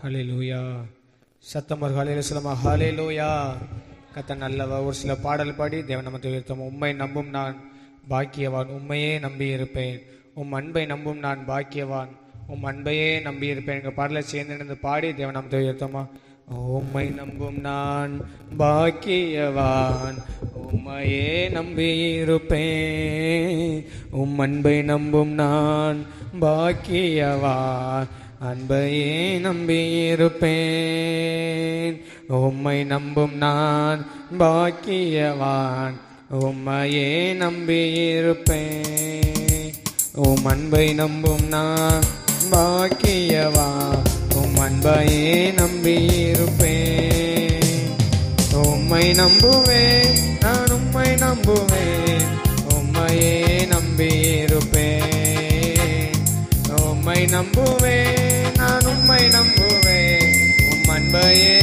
ஹalleluya சத்தம் ஒரு ஹalleluya சொல்லுமா ஹalleluya கத்த நல்லவ ஒரு சில பாடல் பாடி தேவன் நமக்கு உயர்த்தம் உம்மை நம்பும் நான் பாக்கியவான் உம்மையே நம்பி இருப்பேன் உம் அன்பை நம்பும் நான் பாக்கியவான் உம் அன்பையே நம்பி இருப்பேன் எங்க பாடலை சேர்ந்து நின்று பாடி தேவன் நமக்கு உயர்த்தமா உம்மை நம்பும் நான் பாக்கியவான் உம்மையே நம்பி இருப்பேன் உம் அன்பை நம்பும் நான் பாக்கியவான் அன்பையே நம்பி இருப்பேன் உம்மை நம்பும் நான் பாக்கியவான் உம்மையே நம்பி இருப்பேன் உம் அன்பை நம்பும் நான் பாக்கியவான் உம் அன்பையே நம்பி இருப்பேன் உம்மை நம்புவேன் நான் உம்மை நம்புவேன் உம்மையே நம்பி இருப்பேன் உம்மை நம்புவேன் நான் உம்மை நம்புவேன் உம் அன்பையே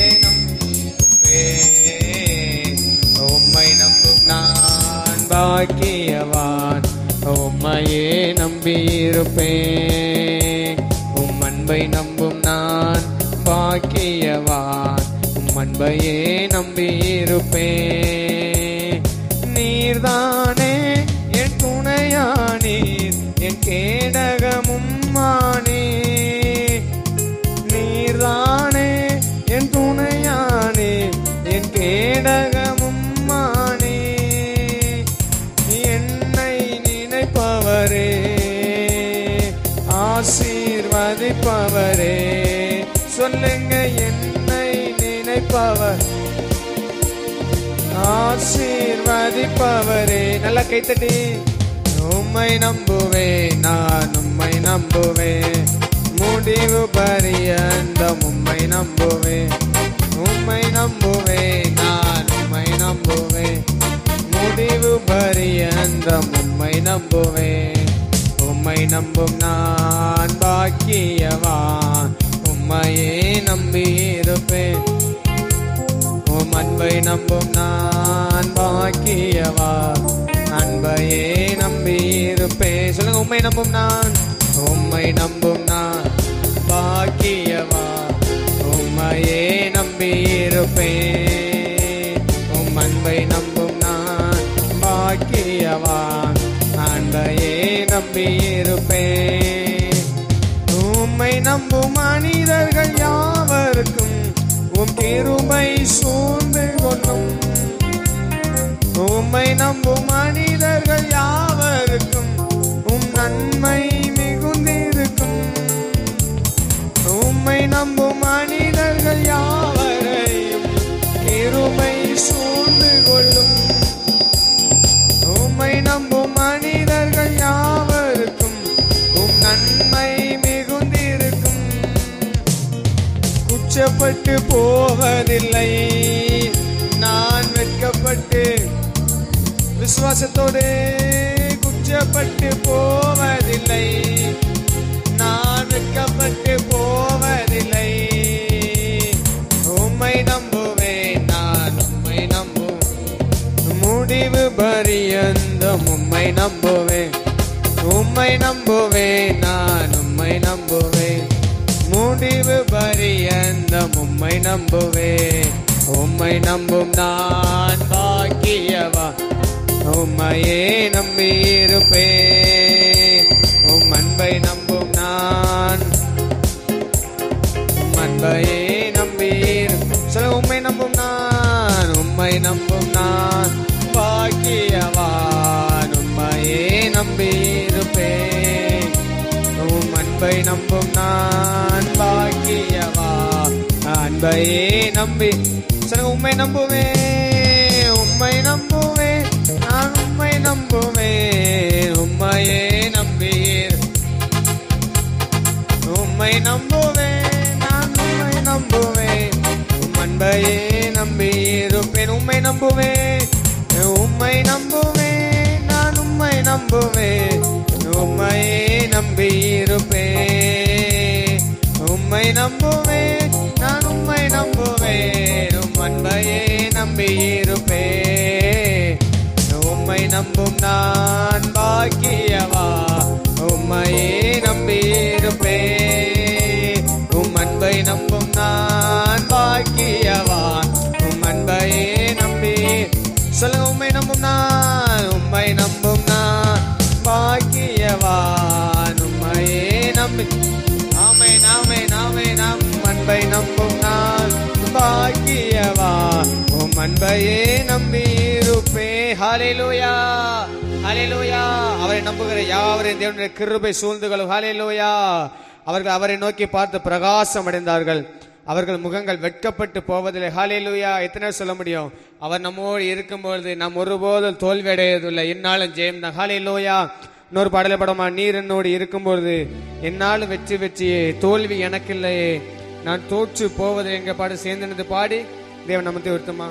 நம்புவேன் உம்மை நம்பும் நான் பாக்கியவான் உம்மையே நம்பி இருப்பேன் உம் அன்பை நம்பும் நான் பாக்கியவான் உம் அன்பையே நம்பி இருப்பேன் நீர்தானே என் துணையானீர் என் கேடகமும் மானே நீர்தானே என் துணையானே என் கேடகமும் மானே என்னை நினைப்பவரே ஆசீர்வதிப்பவரே சொல்லுங்க என்னை நினைப்பவர் ஆசீர்வதிப்பவரே நல்ல கைத்தட்டி உம்மை நம்புவேன் நான் உம்மை நம்புவேன் முடிவு பரியந்தம் உம்மை நம்புவேன் உம்மை நம்புவேன் நான் உம்மை நம்புவேன் முடிவு பரியந்தம் உம்மை நம்புவேன் உம்மை நம்பும் நான் பாக்கியவான் உம்மையே நம்பி இருப்பேன் உம் அன்பை நம்பும் நான் பாக்கியவா அன்பையே நம்பி இருப்பேன் சொல்லுங்க உம்மை நம்பும் நான் உம்மை நம்பும் நான் பாக்கியவா உம்மையே நம்பி இருப்பேன் உம் அன்பை நம்பும் நான் பாக்கியவா அன்பையே நம்பி இருப்பேன் உம்மை நம்பும் மனிதர்கள் யாவருக்கும் உம் கிருபை சூழ்ந்து கொள்ளும் உம்மை நம்பும் மனிதர்கள் யாவருக்கும் உம் நன்மை மிகுந்திருக்கும் உம்மை நம்பும் மனிதர்கள் யாவரையும் கிருபை சூழ்ந்து கொள்ளும் உம்மை நம்பும் மனிதர்கள் யாவருக்கும் உம் நன்மை மிகுந்திருக்கும் குச்சப்பட்டு போவதில்லை நான் வெட்கப்பட்டு விசுவாசத்தோடு குச்சப்பட்டு போவதில்லை நான் வெட்கப்பட்டு போவதில்லை உம்மை நம்புவேன் நான் உம்மை நம்புவேன் முடிவு பரியந்தம் உம்மை நம்புவேன் உம்மை நம்புவேன் நான் உம்மை நம்புவேன் முடிவு பரியந்தம் உம்மை நம்புவேன் உம்மை நம்பும் நான் பாக்கியவா உம்மையே நம்பி இருப்பேன் உம் அன்பை நம்பும் நான் உம் அன்பையே நம்பி இரு- சொல்ல உம்மை நம்பும் நான் உம்மை நம்பும் நான் பாக்கியவான் உம்மையே நம்பி இருப்பேன் உம் அன்பை நம்பும் நான் பாக்கியவா அன்பையே நம்பி சொல்லுங்க உம்மை நம்புவேன் உம்மை நம்புவேன் நான் உம்மை நம்புவேன் உம்மையே நம்பி இரு- உம்மை நம்புவேன் நான் உம்மை நம்புவேன் உம் அன்பையே நம்பி இருப்பேன் உம்மை நம்புவேன் உம்மை நம்புவேன் நான் உம்மை நம்புவேன் உம்மையே நம்பி இருப்பேன் உம்மை நம்புவேன் நான் உம்மை நம்புவேன் உம் அன்பையே நம்பி இருப்பேன் உம்மை நம்பும் நான் பாக்கியவா உம்மையே நம்பி இருப்பேன் உம் அன்பை நம்பும் நான் பாக்கியவான் உம் அன்பையே நம்பி சொல்லுங்க உம்மை நம்பும் நான் உம்மை நம்பும் நான் பாக்கியவான் உம்மையே நம்பி நாமே நாமே நாமே நம் அன்பை நம்பும் நான் பாக்கியவா உம் அன்பையே நம்பி இருப்பே ஹalleluya ஹalleluya அவரை நம்புகிற யாவரையும் தேவனுடைய கிருபை சூழ்ந்துகளும் ஹalleluya அவர்கள் அவரை நோக்கி பார்த்து பிரகாசம் அடைந்தார்கள் அவர்கள் முகங்கள் வெட்கப்பட்டு போவதில்லை ஹalleluya எத்தனை பேர் சொல்ல முடியும் அவர் நம்மோடு இருக்கும்பொழுது நாம் ஒருபோதும் தோல்வி அடையதில்லை என்னாலும் ஜெயம் தான் ஹalleluya இன்னொரு பாடல படமா நீர் என்னோடு இருக்கும்பொழுது என்னாலும் வெற்றி வெற்றியே தோல்வி எனக்கில்லையே நான் தோற்று போவது எங்க பாடு சேர்ந்து பாடி தேவன் நமத்தை வருத்தமா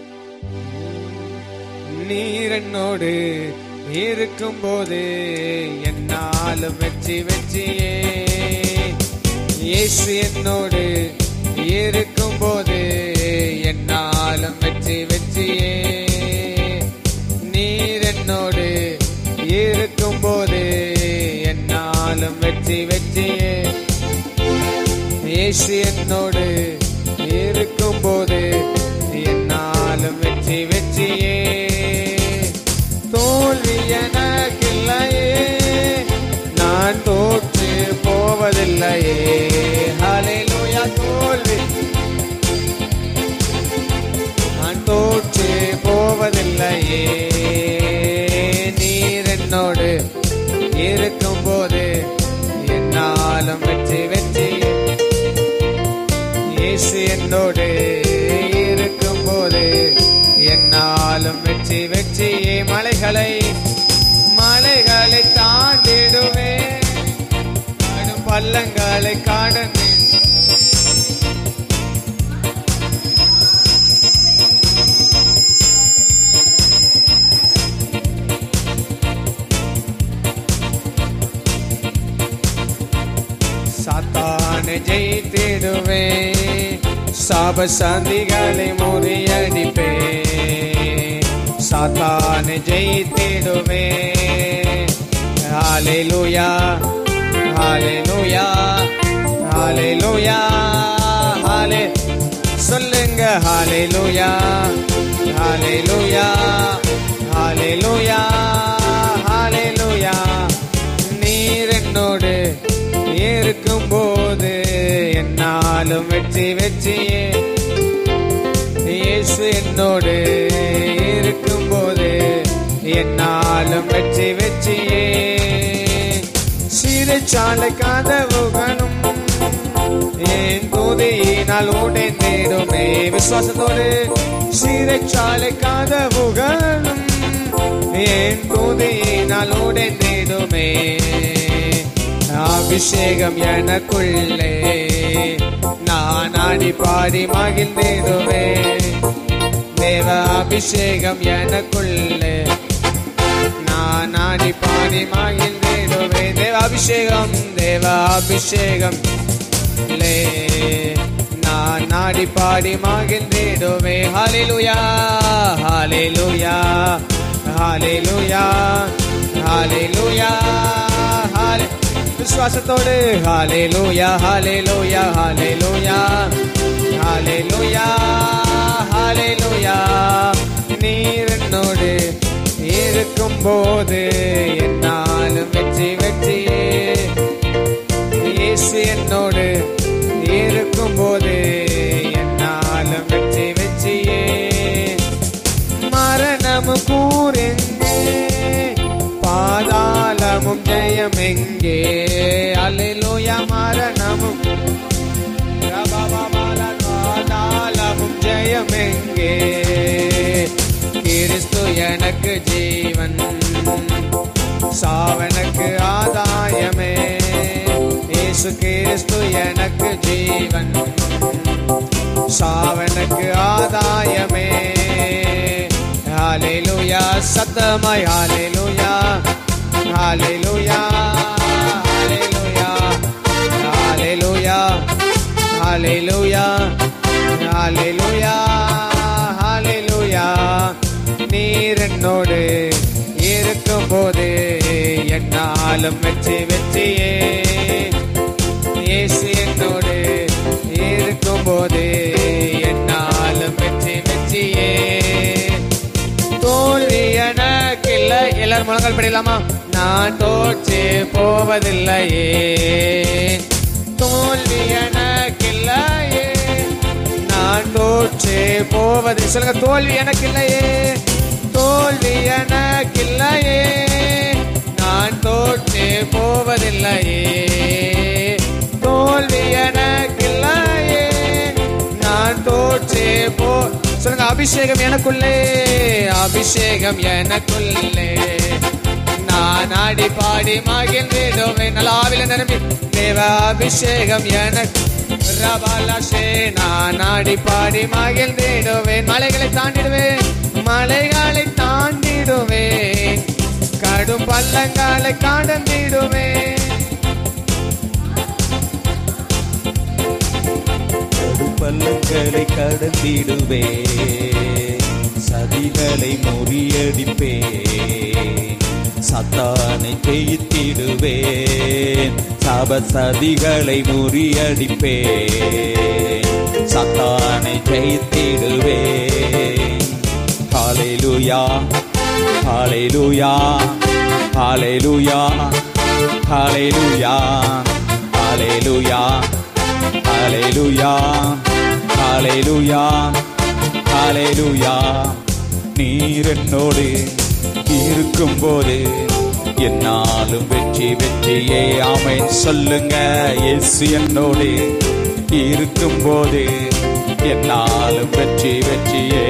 நீர் என்னோடு இருக்கும்போது என்னாலும் வெற்றி வெற்றியே இயேசு என்னோடு இருக்கும்போது என்னாலும் வெற்றி வெற்றியே நீர் என்னோடு இருக்கும்போது என்னாலும் வெற்றி வெற்றியே இயேசு என்னோடு இருக்கும்போது என்னாலும் வெற்றி வெற்றியே தோல்வி எனக்கில்லையே நான் தோற்று போவதில்லையே ஹalleluya தோல்வி நான் தோற்று போவதில்லையே நீர் என்னோடு இருக்கும்போது என்னாலும் வெற்றி வெற்றி இயேசு என்னோடு இருக்கும்போது என்னாலும் வெற்றி வெற்றியே மலைகளை மலைகளை தாண்டிடுவேன் கடும் பள்ளங்களை கடந்து சாத்தானை ஜெயித்திடுவே சாப சந்திகளை முறியடிப்பே சாத்தானை ஜெயித்திடுவே ஹalleluya ஹalleluya ஹalleluya ஹalலே சொல்லுங்க ஹalleluya ஹalleluya ஹalleluya ஹalleluya நீர் என்னோடு இருக்கும்போது என்னாலும் வெற்றி வெற்றியே இயேசு என்னோடு இருக்கும்போது என்னாலும் வெற்றி வெற்றியே சிறைச்சாலை கதவுகளும் என் துதியினால் உடைந்திடுமே விசுவாசத்தோடு சிறைச்சாலை கதவுகளும் என் துதியினால் உடைந்திடுமே அபிஷேகம் எனக்குள்ளே நான் ஆடி பாடி மகிழ்ந்திடுவே தேவ அபிஷேகம் எனக்குள்ளே நான் ஆடி பாடி மகிழ்ந்திடுவே தேவ அபிஷேகம் தேவ அபிஷேகம் லே நான் நாடி பாடி மகிழ்ந்திடுவே ஹalleluya ஹalleluya ஹalleluya ஹalleluya ஹalleluya விசுவாசத்தோடு ஹalleluya ஹalleluya ஹalleluya ஹalleluya ஹalleluya நீர் என்னோடு இருக்கும்போது என்னாலும் வெற்றி வெற்றியே இயேசு என்னோடு இருக்கும்போது என்னாலும் வெற்றி வெற்றியே மரணமும் கூறெங்கே பாதாளமும் ஜெயம் எங்கே அல்லேலூயா மரணமும் பாதாளமும் ஜெயம் எங்கே கிறிஸ்து எனக்கு ஜீவன் சாவனுக்கு ஆதாயமே இயேசு கிறிஸ்து எனக்கு ஜீவன் சாவனுக்கு ஆதாயமே ஹalleluya சத்தமாய் ஹalleluya ஹalleluya ஹalleluya ஹalleluya ஹalleluya ஹalleluya ஹalleluya நீர் என்னோடு இருக்கும்போது என்னாலும் வெற்றி வெற்றியே இயேசு என்னோடு முழங்கால் படிக்கலாமா நான் தோற்று போவதில்லையே தோல்வி எனக்கில்லையே நான் தோற்று போவது சொல்லுங்க தோல்வி எனக்கு இல்லையே தோல்வி எனக்கில்லையே நான் தோற்று போவதில்லையே தோல்வி எனக்கில்லையே நான் தோற்று போ சொல்லுங்க அபிஷேகம் எனக்குள்ளே அபிஷேகம் எனக்குள்ளே நான் ஆடி பாடி மகிழ்ந்திடுவேன் நல்ல ஆவில நிரம்பி தேவ அபிஷேகம் எனக்கு ரபாலாஷே நான் ஆடி பாடி மகிழ்ந்திடுவேன் மலைகளை தாண்டிடுவேன் மலைகளை தாண்டிடுவேன் கடும் பள்ளங்களை கடந்திடுவேன் பள்ளங்களை கடந்திடுவே சதிகளை முறியடிப்பேன் சத்தானை ஜெயித்திடுவேன் சப சதிகளை முறியடிப்பேன் சத்தானை ஜெயித்திடுவேன் ஹalleluya ஹalleluya ஹalleluya ஹalleluya ஹalleluya ஹalleluya ஹalleluya ஹalleluya நீர் என்னோடு இருக்கும்போது என்னாலும் வெற்றி வெற்றியே ஆமென் சொல்லுங்க இயேசு என்னோடு இருக்கும்போது என்னாலும் வெற்றி வெற்றியே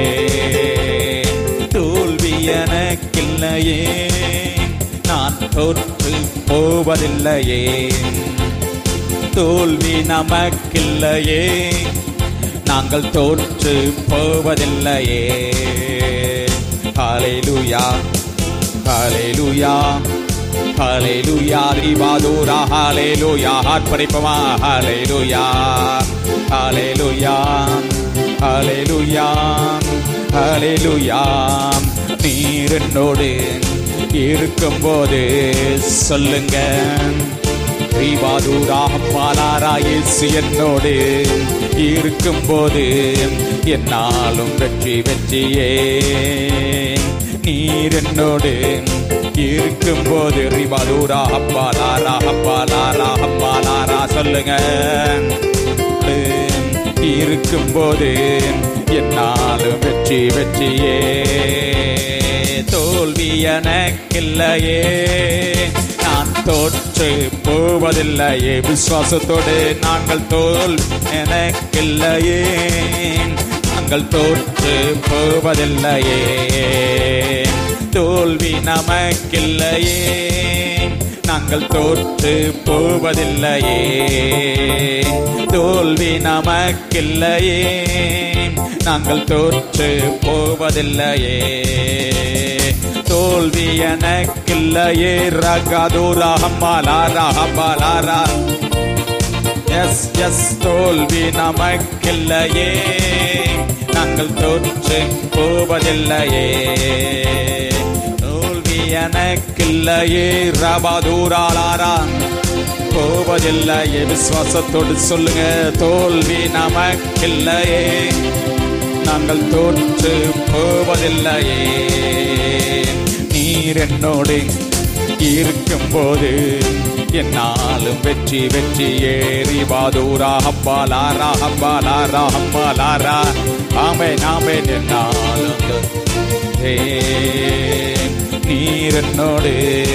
தோல்வி எனக்கில்லையே நான் தோற்று போவதில்லையே தோல்வி நமக்கில்லையே நாங்கள் தோற்று போவதில்லையே ஹalleluya ஹalleluya ஹalleluya ரிவாதோரா ஹalleluya ஆர்ப்பரிப்போமா ஹalleluya ஹalleluya ஹalleluya ஹalleluya நீர் என்னோடு இருக்கும்போது சொல்லுங்க ஸ்ரீவாதூராகப்பாலாரா இயேசு என்னோடு இருக்கும்போது என்னாலும் வெற்றி வெற்றியே நீர் என்னோடு இருக்கும்போது ரிவாதூரா அப்பாலாரா அப்பாலாரா அப்பாலாரா சொல்லுங்க இருக்கும்போது என்னாலும் வெற்றி வெற்றியே தோல்வி எனக்கில்லையே நான் தோற்று போவதில்லையே விசுவாசத்தோடு நாங்கள் தோல் எனக்கில்லையே நாங்கள் தோற்று போவதில்லையே தோல்வி நமக்கில்லையே நாங்கள் தோற்று போவதில்லையே தோல்வி நமக்கில்லையே நாங்கள் தோற்று போவதில்லையே தோல்வி எனக்கில்லையே ரகதூரா ஹம்மாலா ரஹபாலாரா எஸ் எஸ் தோல்வி நமக்கில்லையே நாங்கள் தோற்று போவதில்லையே தோல்வி எனக்கில்லையே ரபாதூராளாரா போவதில்லையே விசுவாசத்தோடு சொல்லுங்க தோல்வி நமக்கில்லையே நாங்கள் தோற்று போவதில்லையே நீர் என்னோடு இருக்கும்போது என்னாலும் வெற்றி வெற்றி ஏறி வாதூரா ஹப்பாலாரா ஹப்பாலாரா ஹம்மாலாரா ஆமே நாமே என்னாலும் ஏ, நீர் என்னோடு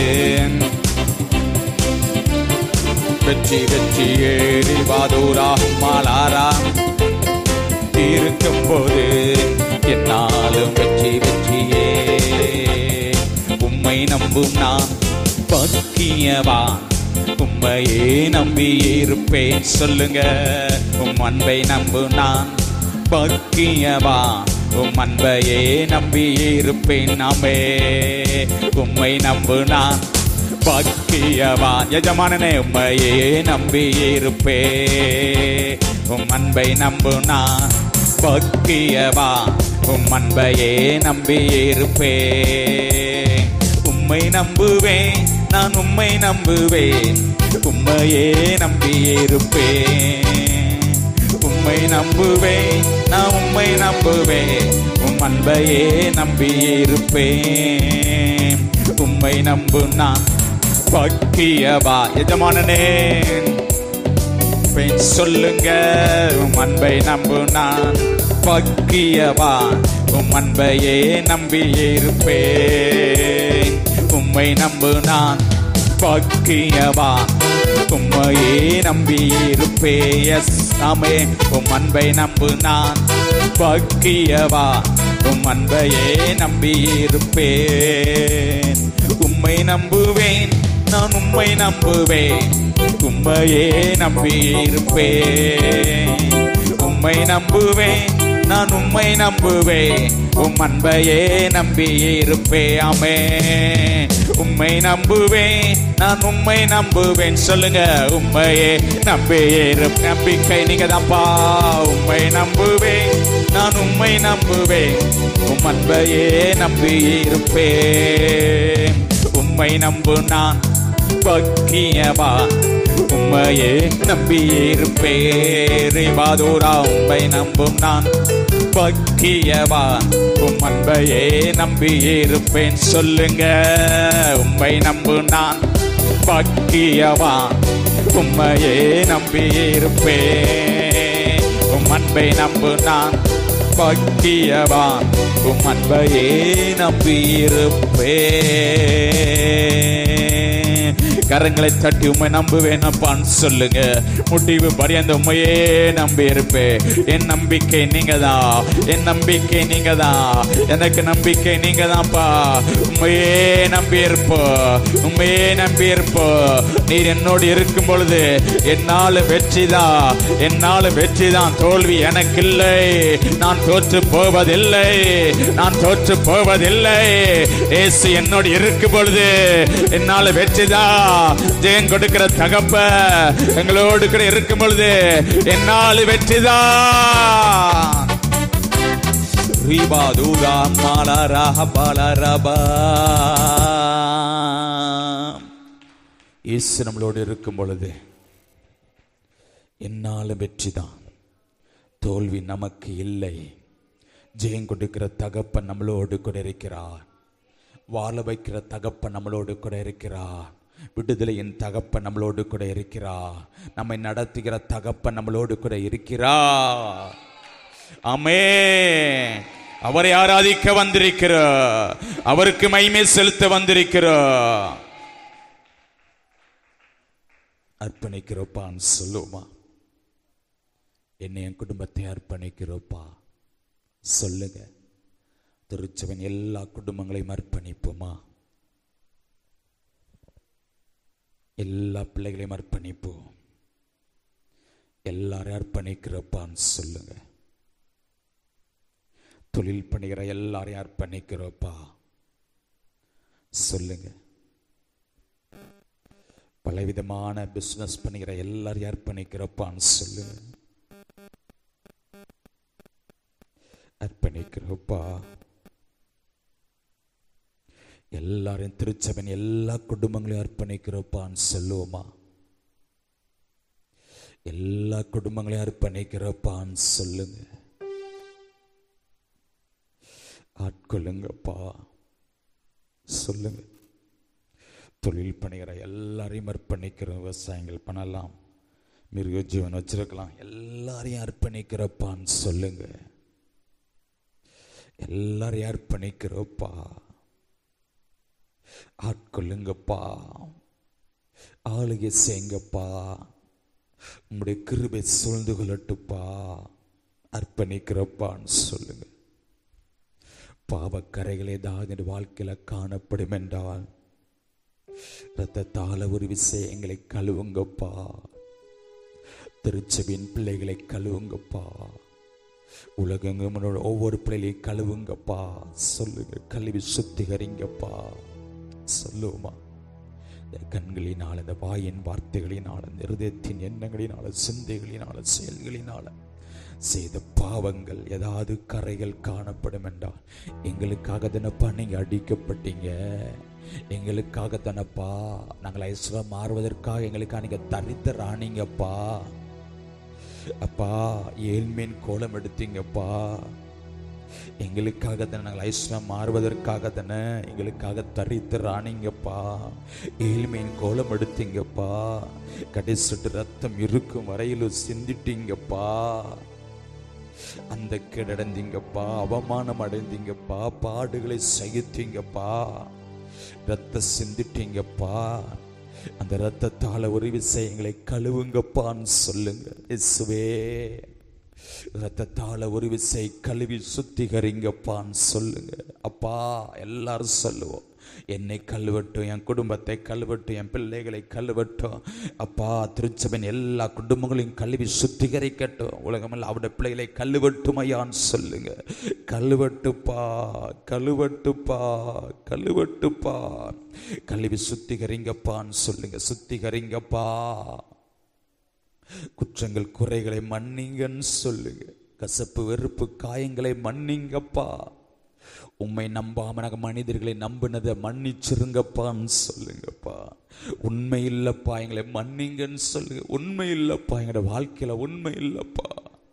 வெற்றி வெற்றி ஏறி வாதூரா ஹம்மாலாரா இருக்கும்போது என்னாலும் வெற்றி வெற்றியே உம்மை நம்பும் நான் பக்கியவான் உம்மையே நம்பி இருப்பேன் சொல்லுங்க உம் அன்பை நம்பும் நான் பக்கியவான் உம் அன்பையே நம்பி இருப்பேன் நாமே உம்மை நம்பு நான் பக்கியவான் எஜமானனே உம்மையே நம்பி இருப்பே உம் அன்பை நம்பு நான் பக்கியவா உம் அன்பையே நம்பி இருப்பே உம்மை நம்புவேன் நான் உம்மை நம்புவேன் உம்மையே நம்பி இருப்பேன் உம்மை நம்புவேன் நான் உம்மை நம்புவேன் உம் அன்பையே நம்பி இருப்பேன் உம்மை உம்மை நம்பும் நான் பக்கியவா எஜமானனே பெண் சொல்லுங்க உம் அன்பை நம்பு நான் பக்கியவா உம் அன்பையே நம்பி இருப்பேன் உம்மை நம்பு நான் பக்கியவா உம்மையே நம்பி இருப்பேன் எஸ் நாமே உம் அன்பை நம்பு நான் பக்கியவா உம் அன்பையே நம்பி இருப்பேன் உம்மை நம்புவேன் நான் உம்மை நம்புவேன் உம்மையே நம்பி இருப்பேன் உம்மை நம்புவேன் நான் உம்மை நம்புவேன் உம் அன்பையே நம்பி இருப்பேன் ஆமே உம்மை நம்புவேன் நான் உம்மை நம்புவேன் சொல்லுங்க உம்மையே நம்பி இரு நம்பிக்கை நீங்க தான்ப்பா உம்மை நம்புவேன் நான் உம்மை நம்புவேன் உம் அன்பையே நம்பி இருப்பேன் உம்மை நம்பு நான் பக்கியவா உம்மையே நம்பி இருப்பேரே வாதூரா உம்மை நம்பும் நான் பக்கியவா உம் அன்பையே நம்பி இருப்பேன் சொல்லுங்க உம்மை நம்பு நான் பக்கியவா உம்மையே நம்பி இருப்பேன் உம் அன்பை நம்பு நான் பக்கியவா உம் அன்பையே நம்பி இருப்பேன் கரங்களை தட்டி உண்மை நம்புவேன் அப்பான்னு சொல்லுங்க முடிவு பரியந்த உண்மையே நம்பி இருப்பேன் என் நம்பிக்கை நீங்க தான் என் நம்பிக்கை நீங்க தான் எனக்கு நம்பிக்கை நீங்க தான்ப்பா உண்மையே நம்பி இருப்போ உண்மையே நம்பி இருப்போ நீர் என்னோடு இருக்கும் பொழுது என்னால வெற்றிதான் என்னால வெற்றிதான் தோல்வி எனக்கு இல்லை நான் தோற்று போவதில்லை நான் தோற்று போவதில்லை ஏசு என்னோடு இருக்கும் பொழுது என்னால வெற்றிதான் ஜெயம் கொடுக்கிற தகப்ப எங்களோடு கூட இருக்கும் பொழுது என்னால் வெற்றிதான் ரீபா தூரா மாலரா பாலரபா இயேசு நம்மளோடு இருக்கும் பொழுது என்னாலும் வெற்றிதான் தோல்வி நமக்கு இல்லை ஜெயம் கொடுக்கிற தகப்பன் நம்மளோடு கூட இருக்கிறார் வாழ வைக்கிற தகப்பன் நம்மளோடு கூட இருக்கிறார் விடுதலையின் தகப்பன் நம்மளோடு கூட இருக்கிறார் நம்மை நடத்துகிற தகப்பன் நம்மளோடு கூட இருக்கிறார் ஆமே அவரை ஆராதிக்க வந்திருக்கிறோம் அவருக்கு மைமை செலுத்த வந்திருக்கிறோம் அர்ப்பணிக்கிறோப்பான்னு சொல்லுவோமா என்னை என் குடும்பத்தை அர்ப்பணிக்கிறோப்பா சொல்லுங்க திருச்சவன் எல்லா குடும்பங்களையும் அர்ப்பணிப்போமா எல்லா பிள்ளைகளையும் அர்ப்பணிப்போம் எல்லாரையும் அர்ப்பணிக்கிறப்பான்னு சொல்லுங்க தொழில் பண்ணுகிற எல்லாரையும் அர்ப்பணிக்கிறோப்பா சொல்லுங்க பலவிதமான பிசினஸ் பண்ணுகிற எல்லாரையும் அர்ப்பணிக்கிறப்பான்னு சொல்லுங்க அர்ப்பணிக்கிறோப்பா எல்லாரையும் திருச்சபன் எல்லா குடும்பங்களையும் அர்ப்பணிக்கிறோப்பான்னு சொல்லுவோமா எல்லா குடும்பங்களையும் அர்ப்பணிக்கிறப்பான்னு சொல்லுங்க ஆட்கொள்ளுங்கப்பா சொல்லுங்க தொழில் பண்ணுகிற எல்லாரையும் அர்ப்பணிக்கிற விவசாயங்கள் பண்ணலாம் மிருக ஜீவன் வச்சிருக்கலாம் எல்லாரையும் அர்ப்பணிக்கிறப்பான்னு சொல்லுங்க எல்லாரையும் அர்ப்பணிக்கிறோப்பா ஆட்கொள்ளுங்கப்பா ஆளுகை செய்யுங்கப்பா உங்களுடைய கிருபை சூழ்ந்து கொள்ளட்டுப்பா அர்ப்பணிக்கிறப்பான்னு சொல்லுங்க பாவக்கரைகள் ஏதாவது வாழ்க்கையில காணப்படும் என்றால் ரத்தத்தால ஒரு விஷயங்களை கழுவுங்கப்பா திருச்சபின் பிள்ளைகளை கழுவுங்கப்பா உலகெங்கும் உன்னோட ஒவ்வொரு பிள்ளைகளையும் கழுவுங்கப்பா சொல்லுங்க கழுவி சுத்திகரிங்கப்பா சொல்லுவோமா இந்த கண்களினால் இந்த வாயின் வார்த்தைகளினால் இந்த இருதயத்தின் எண்ணங்களினால சிந்தைகளினால செயல்களினால செய்த பாவங்கள் ஏதாவது கரைகள் காணப்படும் என்றால் எங்களுக்காக தானப்பா நீங்க அடிக்கப்பட்டீங்க எங்களுக்காக தானப்பா நாங்கள் ஐஸ்வரம் மாறுவதற்காக எங்களுக்காக நீங்க தரித்த ராணிங்கப்பா அப்பா ஏழ்மீன் கோலம் எடுத்தீங்கப்பா எங்களுக்காக தானே நாங்கள் ஐஸ்வரம் மாறுவதற்காக தானே எங்களுக்காக தரித்து ராணிங்கப்பா ஏழ்மையின் கோலம் எடுத்தீங்கப்பா கடைசிட்டு ரத்தம் இருக்கும் வரையிலும் சிந்திட்டீங்கப்பா அந்த கிடந்தீங்கப்பா அவமானம் அடைந்தீங்கப்பா பாடுகளை சகித்தீங்கப்பா ரத்த சிந்திட்டீங்கப்பா அந்த ரத்தத்தால ஒரு விஷயங்களை கழுவுங்கப்பான்னு சொல்லுங்க இயேசுவே ரத்தத்தால ஒரு விசை கழுவி சுத்திகரிங்கப்பான்னு சொல்லுங்க அப்பா எல்லாரும் சொல்லுவோம் என்னை கழுவட்டும் என் குடும்பத்தை கழுவட்டும் என் பிள்ளைகளை கழுவட்டும் அப்பா திருச்சபையின் எல்லா குடும்பங்களையும் கழுவி சுத்திகரிக்கட்டும் உலகமெல்லாம் அவருடைய பிள்ளைகளை கழுவட்டும் ஐயான்னு சொல்லுங்க கழுவட்டுப்பா கழுவட்டுப்பா கழுவட்டுப்பா கழுவி சுத்திகரிங்கப்பான்னு சொல்லுங்க சுத்திகரிங்கப்பா குற்றங்கள் குறைகளை மன்னிங்கன்னு சொல்லுங்க கசப்பு வெறுப்பு காயங்களை மன்னிங்கப்பா உம்மை நம்பாம நாங்க மனிதர்களை நம்பினதை மன்னிச்சிருங்கப்பான்னு சொல்லுங்கப்பா உண்மை இல்லப்பா எங்களை மன்னிங்கன்னு சொல்லுங்க உண்மை இல்லப்பா எங்களோட வாழ்க்கையில உண்மை இல்லப்பா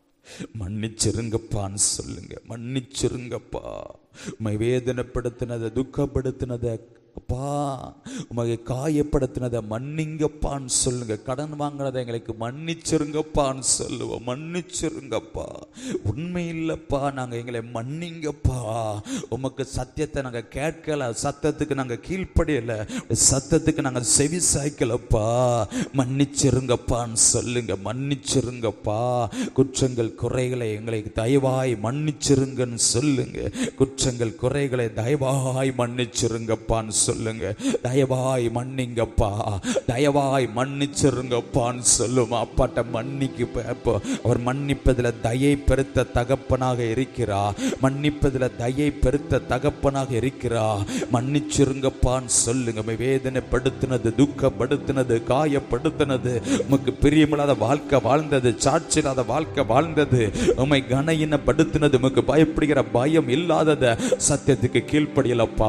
மன்னிச்சிருங்கப்பான்னு சொல்லுங்க மன்னிச்சிருங்கப்பா உம்மை வேதனைப்படுத்தினதை துக்கப்படுத்தினதை அப்பா உமக்கு காயப்படுத்தினதை மன்னிங்கப்பான்னு சொல்லுங்க கடன் வாங்கினதை எங்களுக்கு மன்னிச்சிருங்கப்பான்னு சொல்லுவோம் மன்னிச்சிருங்கப்பா உண்மை இல்லப்பா நாங்க எங்களை மன்னிங்கப்பா உமக்கு சத்தியத்தை நாங்க கேட்கல சத்தத்துக்கு நாங்க கீழ்ப்படியல சத்தத்துக்கு நாங்க செவி சாய்க்கலப்பா மன்னிச்சிருங்கப்பான்னு சொல்லுங்க மன்னிச்சிருங்கப்பா குற்றங்கள் குறைகளை எங்களை தயவாய் மன்னிச்சிருங்கன்னு சொல்லுங்க குற்றங்கள் குறைகளை தயவாய் மன்னிச்சிருங்கப்பான்னு சொல்லுங்க தயவாய் மன்னிங்கப்பா தயவாய் மன்னிச்சிருங்கப்பான்னு சொல்லுமா அப்பாட்ட மன்னிக்கு இப்போ அவர் மன்னிப்பதில் தயை பெருத்த தகப்பனாக இருக்கிறா மன்னிப்பதில் தயை பெருத்த தகப்பனாக இருக்கிறா மன்னிச்சிருங்கப்பான்னு சொல்லுங்க உம்மை வேதனைப்படுத்தினது துக்கப்படுத்தினது காயப்படுத்தினது உமக்கு பிரியமில்லாத வாழ்க்கை வாழ்ந்தது சாட்சி இல்லாத வாழ்க்கை வாழ்ந்தது உம்மை கனையினப்படுத்தினது உமக்கு பயப்படுகிற பயம் இல்லாதத சத்தியத்துக்கு கீழ்ப்படியலப்பா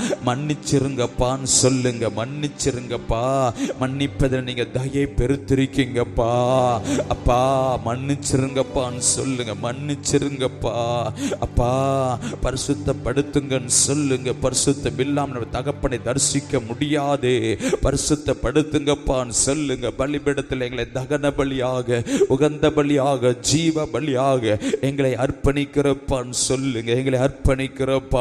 மன்னிச்சிருங்கப்பான்னு சொல்லுங்க மன்னிச்சிருங்கப்பா மன்னிப்பதில் நீங்க தயை பெருத்திருக்கீங்கப்பா அப்பா மன்னிச்சிருங்கப்பான்னு சொல்லுங்க மன்னிச்சிருங்கப்பா அப்பா பரிசுத்தப்படுத்துங்கன்னு சொல்லுங்க பரிசுத்தம் இல்லாம நம்ம தகப்பனை தரிசிக்க முடியாது பரிசுத்தப்படுத்துங்கப்பான்னு சொல்லுங்க பலிபீடத்தில் எங்களை தகன பலியாக உகந்த பலியாக ஜீவ பலியாக எங்களை அர்ப்பணிக்கிறப்பான்னு சொல்லுங்க எங்களை அர்ப்பணிக்கிறப்பா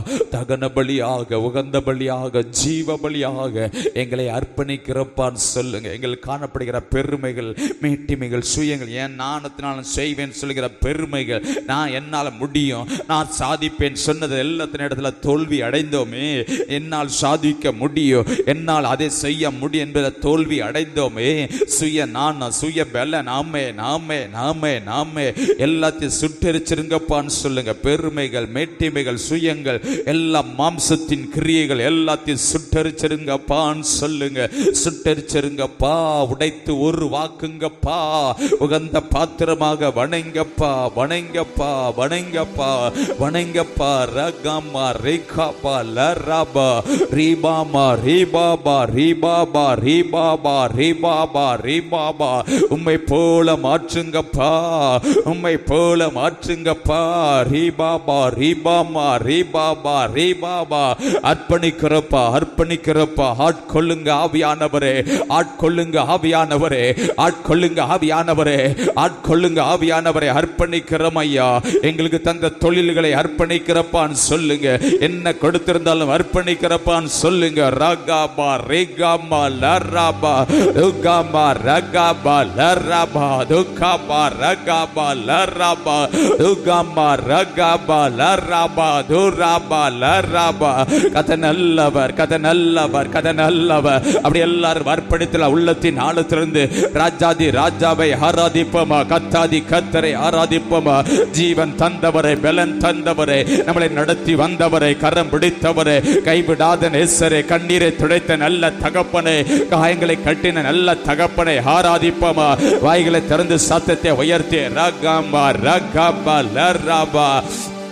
தகன பலியாக உகந்த பலியாக ஜீவ பலியாக எங்களை அர்ப்பணிக்கிறப்பான்னு சொல்லுங்க எங்களுக்கு காணப்படுகிற பெருமைகள் மேட்டிமைகள் சுயங்கள் ஏன் நாணத்தினாலும் செய்வேன் சொல்லுகிற பெருமைகள் நான் என்னால் முடியும் நான் சாதிப்பேன் சொன்னது எல்லாத்தின இடத்துல தோல்வி அடைந்தோமே என்னால் சாதிக்க முடியும் என்னால் அதை செய்ய முடியும் என்பதை தோல்வி அடைந்தோமே சுய நான் சுய பல நாமே நாமே நாமே நாமே எல்லாத்தையும் சுட்டெரிச்சிருங்கப்பான்னு சொல்லுங்க பெருமைகள் மேட்டிமைகள் சுயங்கள் எல்லாம் மாம்சத்தின் கிரியைகள் எல்லாத்தையும் சுட்டெரிச்சிருங்கப்பான்னு சொல்லுங்க சுட்டெரிச்சிருங்கப்பா உடைத்து ஒரு வாக்குங்கப்பா உகந்த பாத்திரமாக வணங்கப்பா வணங்கப்பா வணங்கப்பா வணங்கப்பா ரகமா ரேகாபா லராபா ரீபாமா ரீபாபா ரீபாபா ரீபாபா ரீபாபா ரீபாபா உம்மை போல மாற்றுங்கப்பா உம்மை போல மாற்றுங்கப்பா ரீபாபா ரீபாமா ரீபாபா ரீபாபா அர்ப்பணிக்கிறப்பா அர்ப்பணிக்கிறப்பா ஆட்கொள்ளுங்க ஆவியானவரே ஆட்கொள்ளுங்க ஆவியானவரே ஆட்கொள்ளுங்க ஆவியானவரே ஆட்கொள்ளுங்க ஆவியானவரை அர்ப்பணிக்கிறோம் ஐயா எங்களுக்கு தந்த தொழில்களை அர்ப்பணிக்கிறப்பான்னு சொல்லுங்க என்ன கொடுத்திருந்தாலும் அர்ப்பணிக்கிறப்பான்னு சொல்லுங்க ரகாபா ரேகாமா லராபா ருகாமா ரகாபா லராபா துகாபா ரகாபா லராபா துகாமா ரகாபா லராபா துராபா லராபா கதை நல்லவர் கதை நல்லவர் கதை நல்லவர் அப்படி எல்லாரும் அர்ப்பணித்தல உள்ளத்தின் ஆழத்திலிருந்து ராஜாதி ராஜாவை ஆராதிப்போமா கத்தாதி கத்தரை ஆராதிப்போமா ஜீவன் தந்தவரை பலன் தந்தவரை நம்மளை நடத்தி வந்தவரை கரம் பிடித்தவரை கைவிடாத நேசரை கண்ணீரை துடைத்த நல்ல தகப்பனை காயங்களை கட்டின நல்ல தகப்பனை ஆராதிப்போமா வாய்களை திறந்து சத்தத்தை உயர்த்தி ரகாமா ரகாபா லராபா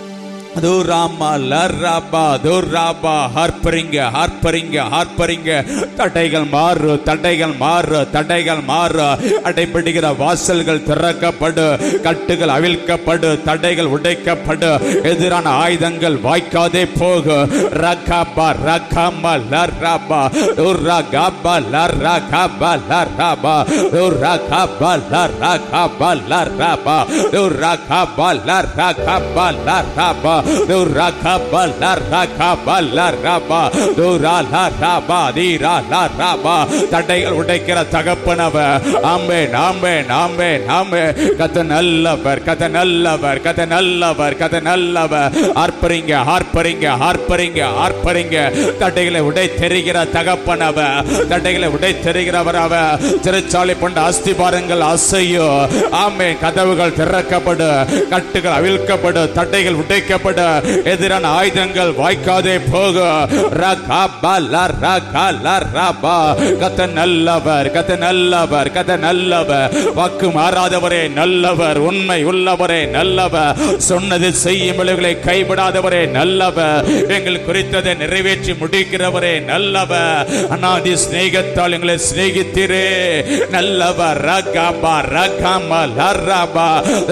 துராமா லராபா துராபா ஹார்ப்பரிங்க ஹார்ப்பரிங்க ஹார்ப்பரிங்க தடைகள் மாறு தடைகள் மாறு தடைகள் மாறு அடைபடுகிற வாசல்கள் திறக்கப்படு கட்டுகள் அவிழ்க்கப்படு தடைகள் உடைக்கப்படு எதிரான ஆயுதங்கள் வாய்க்காதே போகு ரகாபா ரகாமா லராபா துராகாபா லராகாபா லராபா துராகாபா லராகாபா லராபா துராகாபா லராகாபா லராபா துராகாபா லராகாபா லராபா துரா லராபா தீரா லராபா தடைகள் உடைக்கிற தகப்பனவ ஆமே நாமே நாமே நாமே கத நல்லவர் கத நல்லவர் கத நல்லவர் கத நல்லவர் ஆர்ப்பரிங்க ஆர்ப்பரிங்க ஆர்ப்பரிங்க ஆர்ப்பரிங்க தடைகளை உடை தெரிகிற தகப்பனவ தடைகளை உடை தெரிகிறவர் அவ சிறைச்சாலை கொண்ட அஸ்திபாரங்கள் அசையோ ஆமே கதவுகள் திறக்கப்படு கட்டுகள் அவிழ்க்கப்படு தடைகள் உடைக்கப்படு எதிரான ஆயுதங்கள் வாய்க்காதே போக ரகாபா லரகா லரபா கத நல்லவர் கத நல்லவர் கத நல்லவர் வாக்கு மாறாதவரே நல்லவர் உண்மை உள்ளவரே நல்லவர் சொன்னது செய்யும் விளைவுகளை கைவிடாதவரே நல்லவர் எங்கள் குறித்ததை நிறைவேற்றி முடிக்கிறவரே நல்லவர் அநாதி சிநேகத்தால் எங்களை சிநேகித்தீரே நல்லவர் ரகாபா ரகாமா லரபா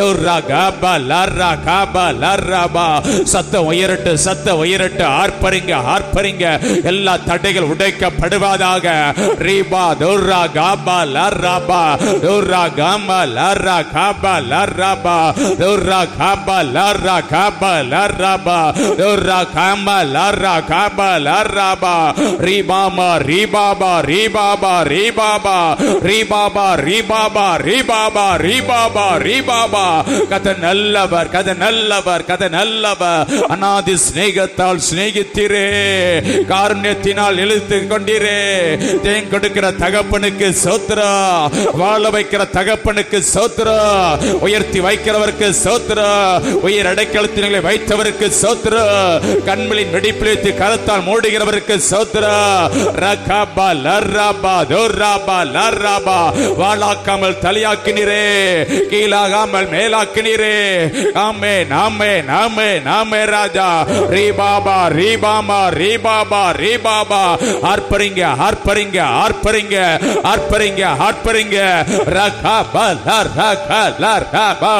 ரகாபா லரகாபா லரபா சத்தம் உயரட்டு சத்தம் உயரட்டு ஆர்ப்பரிங்க ஆர்ப்பரிங்க எல்லா தடைகள் உடைக்கப்படுவதாக ரீபா துர்ரா காபா லர்ராபா துர்ரா காமா லர்ரா காபா லர்ராபா துர்ரா காபா லர்ரா காபா லர்ராபா துர்ரா காமா லர்ரா காபா லர்ராபா ரீபாமா ரீபாபா ரீபாபா ரீபாபா ரீபாபா ரீபாபா ரீபாபா ரீபாபா ரீபாபா கத நல்லவர் கத நல்லவர் கத நல்லவர் அநாதி சிநேகத்தால் சிநேகித்தீரே காருண்யத்தினால் இழுத்து கொண்டீரே தேன் கொடுக்கிற தகப்பனுக்கு சோத்ரா வாழ வைக்கிற தகப்பனுக்கு சோத்ரா உயர்த்தி வைக்கிறவருக்கு சோத்ரா உயிர் அடைக்கலத்தினங்களை வைத்தவருக்கு சோத்ரா கண்களின் வெடிப்பிழைத்து கரத்தால் மூடுகிறவருக்கு சோத்ரா ரகாபா லர்ராபா தோர்ராபா லர்ராபா வாழாக்காமல் தலையாக்கினீரே கீழாகாமல் மேலாக்கினீரே ஆமே நாமே நாமே நாமே ராஜா ரீ பாபா ரீ பாமா ரீ பாபா ரீ பாபா ஆர்ப்பரிங்க ஆர்ப்பரிங்க ஆர்ப்பரிங்க ஆர்ப்பரிங்க ஆர்ப்பரிங்க ரகா பல ரகா லரபா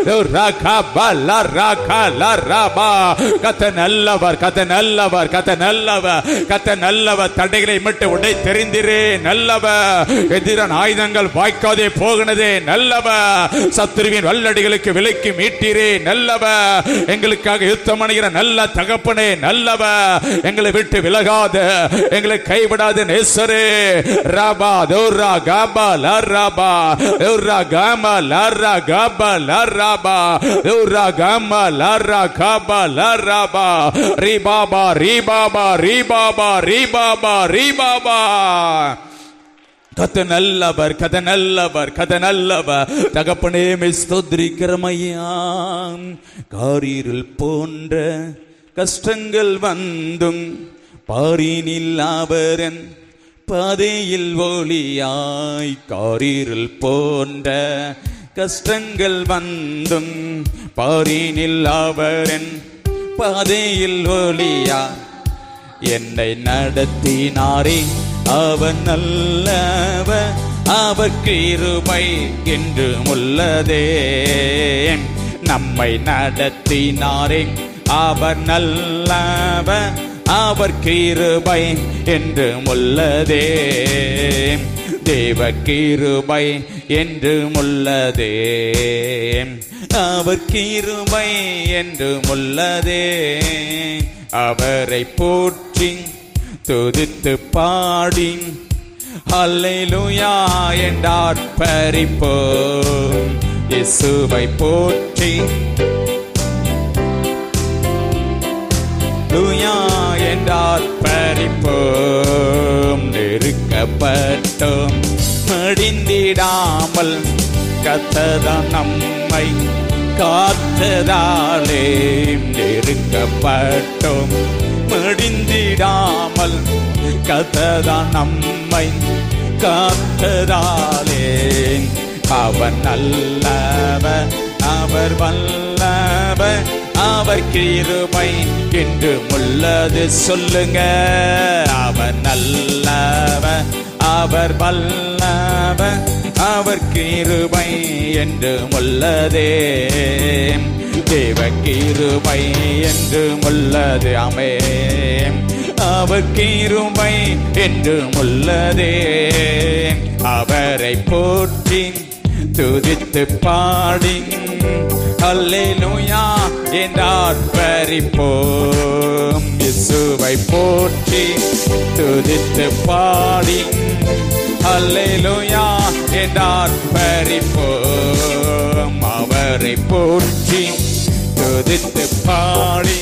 ரகா பல ரகா லரபா கத்த நல்லவர் கத்த நல்லவர் கத்த நல்லவர் கத்த நல்லவர் தடைகளை மட்டும் உடை தெரிந்திரே நல்லவர் எதிரான ஆயுதங்கள் வாய்க்காதே போகினதே நல்லவர் சத்துருவின் வல்லடிகளுக்கு விலைக்கு மீட்டீரே நல்லவர் எங்களுக்காக யுத்தம் அணுகிற நல்ல தகப்பனே நல்லவர் எங்களை விட்டு விலகாத எங்களை கைவிடாத நேசரே ராபா தோரா காபா லராபா தோரா காமா லரா காபா லராபா தோரா காமா லரா காபா லராபா ரீ பாபா ரீ பாபா ரீ பாபா ரீ பாபா ரீ பாபா கத நல்லவர் கத நல்லவர் கத நல்லவர் தகப்பனே ஸ்தோத்ரிக்கிறமையா காரீரில் போன்ற கஷ்டங்கள் வந்தும் பாரினில் அவரன் பாதையில் ஒளியாய் காரீரில் போன்ற கஷ்டங்கள் வந்தும் பாரினில் அவரன் பாதையில் ஒளியாய் என்னை நடத்தினாரே அவன் நல்லவ அவர் கிருபை என்று உள்ளதே நம்மை நடத்தினாரே அவர் நல்லவ அவர் கிருபை என்று உள்ளதே தேவ கிருபை என்று உள்ளதே அவர் கிருபை என்று உள்ளதே அவரை போற்றி துதித்து பாடி அல்லேலூயா என்றார் பறிப்போம் இயேசுவை போற்றி லூயா என்றார் பறிப்போம் நெருக்கப்பட்டோம் மடிந்திடாமல் கத்ததான் நம்மை காத்ததாலே நெருக்கப்பட்டோம் மடிந்திடாமல் கத்ததான் நம்மை காத்ததாலே அவன் நல்லவர் அவர் வல்லவர் அவர் கிருபை என்றும் உள்ளது சொல்லுங்க அவர் நல்லவர் அவர் வல்லவர் அவர் கிருபை என்றும் உள்ளதே தேவ கிருபை என்றும் உள்ளது அமே அவர் கிருபை என்றும் உள்ளதே அவரை போற்றி துதித்து பாடி அல்லேலூயா என்றார் பறிப்போம் இயேசுவை போற்றி துதித்து பாடி அல்லேலூயா என்றார் பறிப்போம் அவரை போற்றி துதித்து பாடி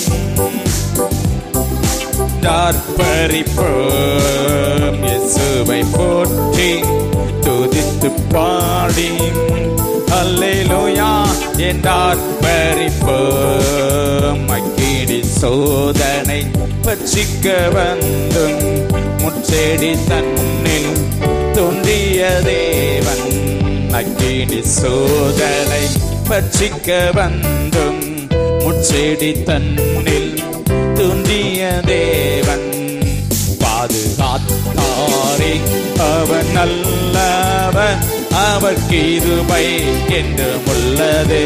பறிப்போம் இயேசுவை போற்றி துதித்து பாடி அல்லேலூயா என்றார் பறிப்போம் அக்கிடி சோதனை பட்சிக்க வந்தும் முச்செடி தன்னில் தோன்றிய தேவன் அக்கிடி சோதனை பட்சிக்க வந்தும் முச்செடி தன்னில் துண்டிய தேவன் பாதுகாத்தாரே அவன் நல்லவர் அவர் கிருபை என்று உள்ளது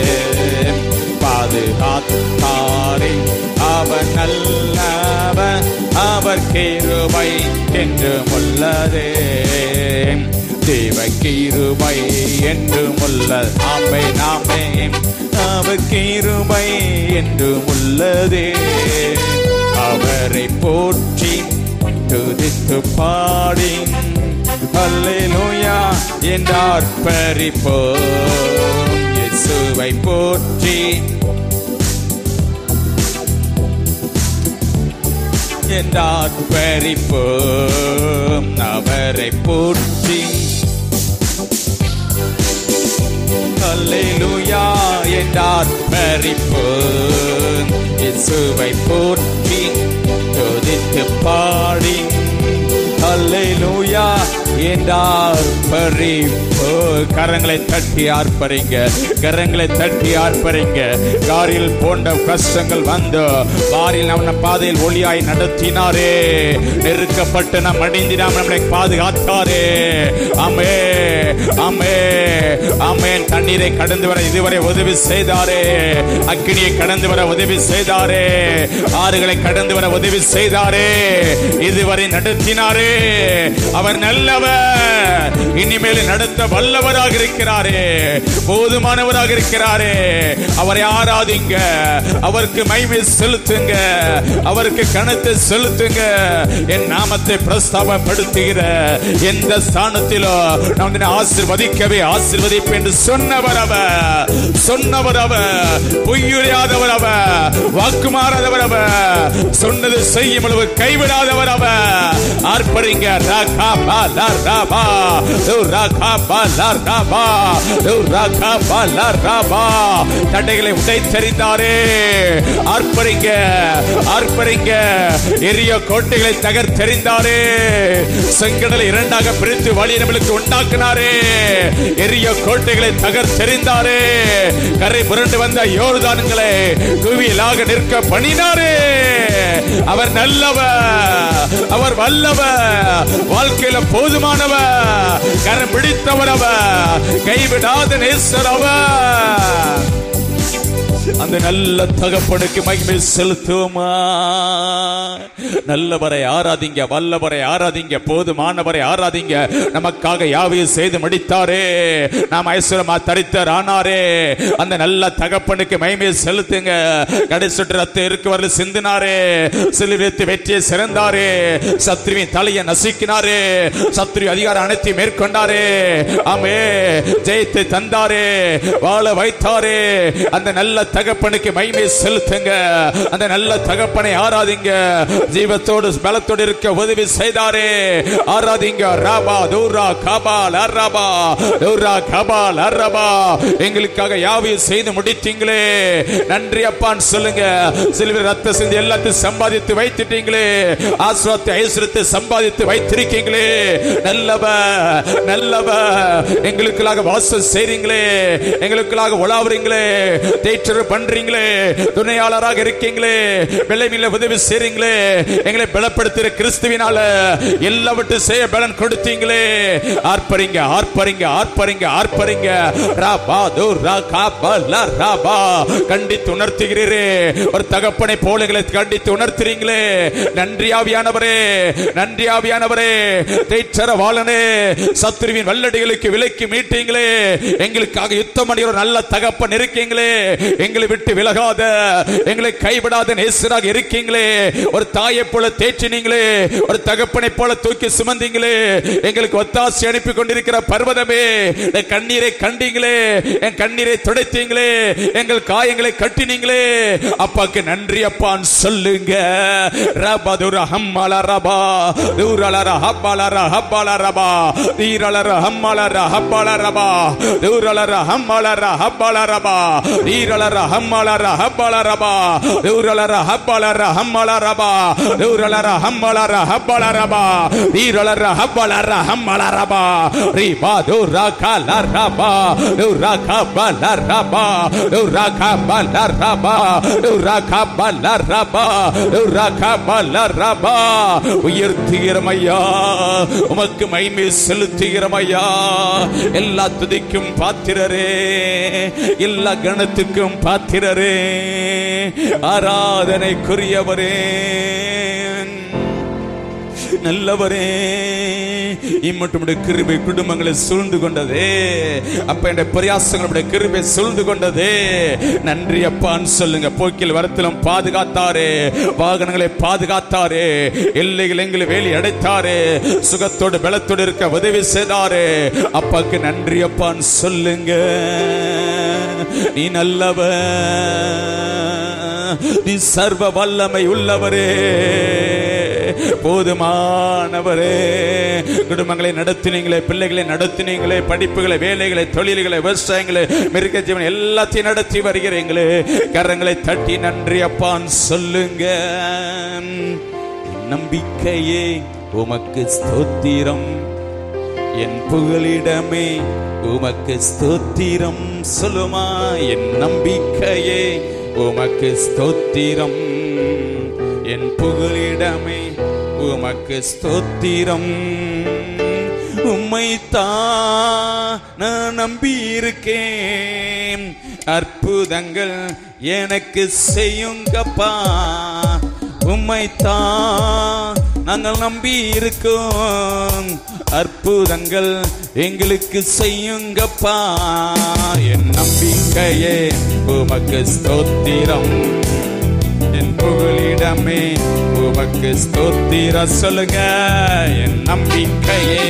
பாதுகாத்தாரே அவன் நல்லவர் அவர் கிருபை என்று உள்ளது தேவ கிருபை என்றும் உள்ள ஆமை நாமே அவர் கிருபை என்றும் உள்ளதே அவரை போற்றி துதித்து பாடி அல்லேலூயா என்றார் பறிப்போம் இயேசுவை போற்றி என்றார் பறிப்போம் அவரை போற்றி அல்லேலூயா என்றார் பறிப்போம் இயேசுவை போற்றி துதித்து பாடி அல்லேலூயா என்றார் பறிப்போ கரங்களை தட்டி ஆர்ப்பரிங்க கரங்களை தட்டி ஆர்ப்பரிங்க காரில் போன்ற கஷ்டங்கள் வந்து காரில் நம்ம பாதையில் ஒளியாய் நடத்தினாரே நெருக்கப்பட்டு நம் அணிந்து நாம் நம்மளை பாதுகாத்தாரே அமே அமே அமேன் தண்ணீரை கடந்து வர இதுவரை உதவி செய்தாரே அக்கினியை கடந்து வர உதவி செய்தாரே ஆறுகளை கடந்து வர உதவி செய்தாரே இதுவரை நடத்தினாரே அவர் நல்லவர் இனிமேல் நடத்த வல்லவராக இருக்கிறாரே போதுமானவராக இருக்கிறாரே அவரை ஆராதிங்க அவருக்கு மைமை செலுத்துங்க அவருக்கு கணத்தை செலுத்துங்க என் நாமத்தை பிரஸ்தாபப்படுத்துகிற எந்த ஸ்தானத்திலோ நான் உன்னை ஆசிர்வதிக்கவே ஆசிர்வதிப்பேன் என்று சொன்னவர் அவர் சொன்னவர் அவர் பொய்யுரையாதவர் அவர் வாக்கு மாறாதவர் அவர் சொன்னது செய்யும் அளவு கைவிடாதவர் அவர் ஆர்ப்பரிங்க ராகா பா லா ரா பா லோ ராகா பா லா ரா பா லோ ராகா பா லா ரா பா தடைகளை உடைத்தறிந்தாரே ஆர்ப்பரிங்க ஆர்ப்பரிங்க எரிய கோட்டைகளை தகர்த்தெறிந்தாரே செங்கடலை இரண்டாக பிரித்து வழி நம்மளுக்கு உண்டாக்குனாரே எரிய கோட்டைகளை தகர்த்தெறிந்தாரே கரை புரண்டு வந்த யோர்தான்களை குவியலாக நிற்க பண்ணினாரே அவர் நல்லவர் அவர் வல்லவர் வாழ்க்கையில போதுமானவர் கரம் பிடித்தவர் அவர் கைவிடாத நேசர் அவர் அந்த நல்ல தகப்பனுக்கு மகிமை செலுத்துவோமா நல்லவரை ஆராதிங்க வல்லவரை ஆராதிங்க போதுமானவரை ஆராதிங்க நமக்காக யாவையும் செய்து முடித்தாரே நாம் ஐஸ்வரமா தரித்தர் ஆனாரே அந்த நல்ல தகப்பனுக்கு மகிமை செலுத்துங்க கடைசி ரத்தம் இருக்கவர்கள் சிந்தினாரே சிலுவைத்து வெற்றியை சிறந்தாரே சத்ருவின் தலையை நசுக்கினாரே சத்ரு அதிகாரம் அனைத்தையும் மேற்கொண்டாரே ஆமே ஜெயத்தை தந்தாரே வாழ வைத்தாரே அந்த நல்ல தகப்பனுக்கு மகிமை செலுத்துங்க அந்த நல்ல தகப்பனை ஆராதிங்க ஜீவத்தோடு பலத்தோடு இருக்க உதவி செய்தாரே ஆராதிங்க ராபா தூரா கபால் அரபா தூரா கபால் அரபா எங்களுக்காக யாவையும் செய்து முடித்தீங்களே நன்றி அப்பான்னு சொல்லுங்க சிலுவை ரத்த சிந்தி எல்லாத்தையும் சம்பாதித்து வைத்துட்டீங்களே ஆஸ்வாத்தை ஐஸ்வரத்தை சம்பாதித்து வைத்திருக்கீங்களே நல்லவ நல்லவ எங்களுக்காக வாசல் செய்றீங்களே எங்களுக்காக உலாவுறீங்களே தேற்றரு பண்ண பண்றீங்களே துணையாளராக இருக்கீங்களே விளைவில உதவி செய்றீங்களே எங்களை பலப்படுத்துகிற கிறிஸ்துவினால எல்லாவற்றையும் செய்ய பலன் கொடுத்தீங்களே ஆர்ப்பரிங்க ஆர்ப்பரிங்க ஆர்ப்பரிங்க ஆர்ப்பரிங்க ராபா தோ ரா காபா லா ராபா கண்டித்து உணர்த்துகிறீரே ஒரு தகப்பனை போல எங்களை கண்டித்து உணர்த்துறீங்களே நன்றி ஆவியானவரே நன்றி ஆவியானவரே தேற்றர வாழனே சத்துருவின் வல்லடிகளுக்கு விலைக்கு மீட்டீங்களே எங்களுக்காக யுத்தம் பண்ணி ஒரு நல்ல தகப்பன் இருக்கீங்களே எங்களை விட்டு விலகாத எங்களை கைவிடாத நேசராக இருக்கீங்களே ஒரு தாயை போல தேற்றினீங்களே ஒரு தகப்பனை போல தூக்கி சுமந்தீங்களே எங்களுக்கு ஒத்தாசி அனுப்பி கொண்டிருக்கிற பர்வதமே என் கண்ணீரை கண்டீங்களே என் கண்ணீரை துடைத்தீங்களே எங்கள் காயங்களை கட்டினீங்களே அப்பாக்கு நன்றி அப்பான்னு சொல்லுங்க ரபா துர ஹம்மல ரபா தூரலர ஹப்பலர ஹப்பல ரபா தீரலர ஹம்மலர ஹப்பல ரபா தூரலர ஹம்மலர ஹப்பல ரபா தீரலர ஹம்மலர ஹப்பல ரபா தூரலர ஹப்பலர ஹம்மல ரபா தூரலர ஹம்மலர ஹப்பல ரபா தீரலர ஹப்பலர ஹம்மல ரபா ரிபா துர கல ரபா துர கபல ரபா துர கபல ரபா துர கபல ரபா துர கபல ரபா உயர்த்துகிறமையா உமக்கு மைமை செலுத்துகிறமையா எல்லா துதிக்கும் பாத்திரரே எல்லா கணத்துக்கும் பாத்திரரே ஆராதனைக்குரியவரே நல்லவரே இம்மட்டும் கிருபை குடும்பங்களை சூழ்ந்து கொண்டதே அப்ப என் பிரயாசங்களுடைய கிருபை சூழ்ந்து கொண்டதே நன்றி அப்பான்னு சொல்லுங்க போக்கில் வரத்திலும் பாதுகாத்தாரே வாகனங்களை பாதுகாத்தாரே எல்லைகள் எங்களை வேலி அடைத்தாரே சுகத்தோடு பலத்தோடு இருக்க உதவி செய்தாரே அப்பாக்கு நன்றி அப்பான்னு சொல்லுங்க நீ நல்லவ நீ சர்வ வல்லமை உள்ளவரே போதுமானவரே குடும்பங்களை நடத்தினீங்களே பிள்ளைகளை நடத்தினீங்களே படிப்புகளை வேலைகளை தொழில்களை விவசாயங்களை மிருக ஜீவன் எல்லாத்தையும் நடத்தி வருகிறீங்களே கரங்களை தட்டி நன்றி அப்பான்னு சொல்லுங்க நம்பிக்கையே உமக்கு ஸ்தோத்திரம் என் புகலிடமே உமக்கு ஸ்தோத்திரம் சொல்லுமா என் நம்பிக்கையே உமக்கு ஸ்தோத்திரம் என் புகலிடமே உமக்கு ஸ்தோத்திரம் உம்மை நான் நம்பி இருக்கேன் அற்புதங்கள் எனக்கு செய்யுங்கப்பா உம்மைத்தான் நாங்கள் நம்பி இருக்கோம் அற்புதங்கள் எங்களுக்கு செய்யுங்கப்பா என் நம்பிக்கையே உமக்கு ஸ்தோத்திரம் என் புகலிடமே உமக்கு ஸ்தோத்திர சொல்லுங்க என் நம்பிக்கையே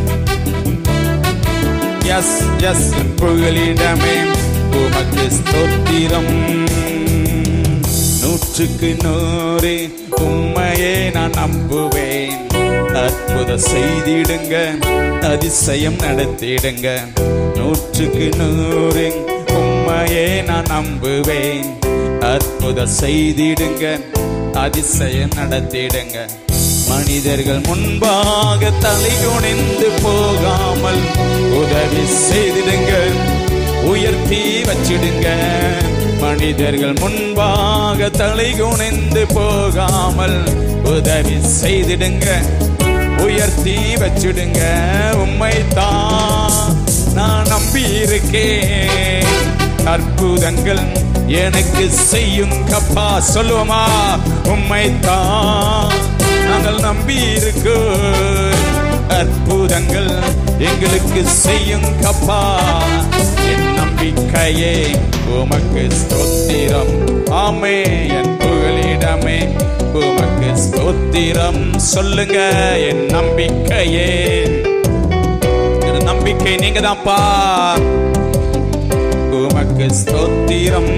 எஸ் எஸ் என் புகலிடமே உமக்கு ஸ்தோத்திரம் நூற்றுக்கு நூறு உண்மையே நான் நம்புவேன் அற்புத செய்திடுங்க அதிசயம் நடத்திடுங்க நூற்றுக்கு நூறு உண்மையே நான் நம்புவேன் அற்புத செய்திடுங்க அதிசயம் நடத்திடுங்க மனிதர்கள் முன்பாக தலை குனிந்து போகாமல் உதவி செய்திடுங்க உயர்த்தி வச்சிடுங்க மனிதர்கள் முன்பாக தலை குனிந்து போகாமல் உதவி செய்திடுங்க உயர்த்தி வச்சிடுங்க உம்மை தான் நான் நம்பி இருக்கேன் அற்புதங்கள் எனக்கு செய்யும் கப்பா சொல்லுவோமா உம்மை தான் நாங்கள் நம்பி இருக்கோம் அற்புதங்கள் எங்களுக்கு செய்யும் கப்பா என் நம்பிக்கையே உமக்கு ஸ்தோத்திரம் ஆமே என் புகலிடமே உமக்கு ஸ்தோத்திரம் சொல்லுங்க என் நம்பிக்கையே என் நம்பிக்கை நீங்க தான்ப்பா உமக்கு ஸ்தோத்திரம்